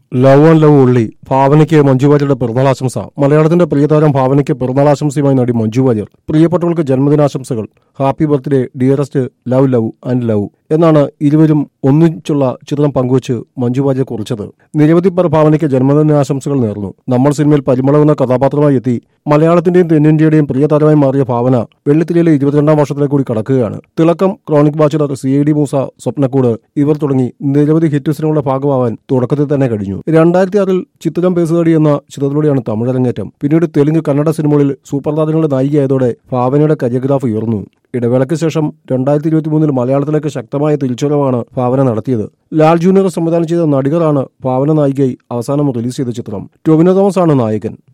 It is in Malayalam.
ലവ് ആൻഡ് ലവ് ഉള്ളി ഭാവനയ്ക്ക് മഞ്ജു വാര്യരുടെ പിറന്നാളാശംസ മലയാളത്തിന്റെ പ്രിയതാരം ഭാവനയ്ക്ക് പിറന്നാളാശംസയുമായി നടി മഞ്ജു വാര്യർ പ്രിയപ്പെട്ടവൾക്ക് ജന്മദിനാശംസകൾ happy birthday dearest love love and love എന്നാണ് ഇരുവരും ഒന്നിച്ചുള്ള ചിത്രം പങ്കുവച്ച് മഞ്ജു വാര്യർ കുറിച്ചത് നിരവധി പേർ ഭാവനയ്ക്ക് ജന്മദിനാശംസകൾ നേർന്നു നമ്മൾ സിനിമയിൽ പരിമളമെന്ന കഥാപാത്രമായി എത്തി മലയാളത്തിന്റെയും തെന്നിന്ത്യയുടെയും പ്രിയതാരമായി മാറിയ ഭാവന വെള്ളിത്തിരയിലെ ഇരുപത്തിരണ്ടാം വർഷത്തിലേക്ക് കൂടി കടക്കുകയാണ് തിളക്കം chronic bachelor C I D Moosa സ്വപ്നക്കൂട് ഇവർ തുടങ്ങി നിരവധി ഹിറ്റ് സിനിമകളുടെ ഭാഗമാവാൻ തുടക്കത്തിൽ തന്നെ കഴിഞ്ഞു രണ്ടായിരത്തി ആറിൽ ചിത്രം പേസുകാടി എന്ന ചിത്രത്തിലൂടെയാണ് തമിഴരങ്ങേറ്റം പിന്നീട് തെലുങ്ക് കന്നഡ സിനിമകളിൽ സൂപ്പർ താരങ്ങളുടെ നായികയായതോടെ ഭാവനയുടെ കരിയോഗ്രാഫ് ഉയർന്നു ഇടവേളയ്ക്ക് ശേഷം രണ്ടായിരത്തി ഇരുപത്തി മൂന്നിൽ മലയാളത്തിലേക്ക് ശക്തമായ തിരിച്ചുവരവാണ് ഭാവന നടത്തിയത് ലാൽ ജൂനിയർ സംവിധാനം ചെയ്ത നടികറാണ് ഭാവന നായികയായി അവസാനം റിലീസ് ചെയ്ത ചിത്രം ടൊവിനോ തോമസ് ആണ് നായകൻ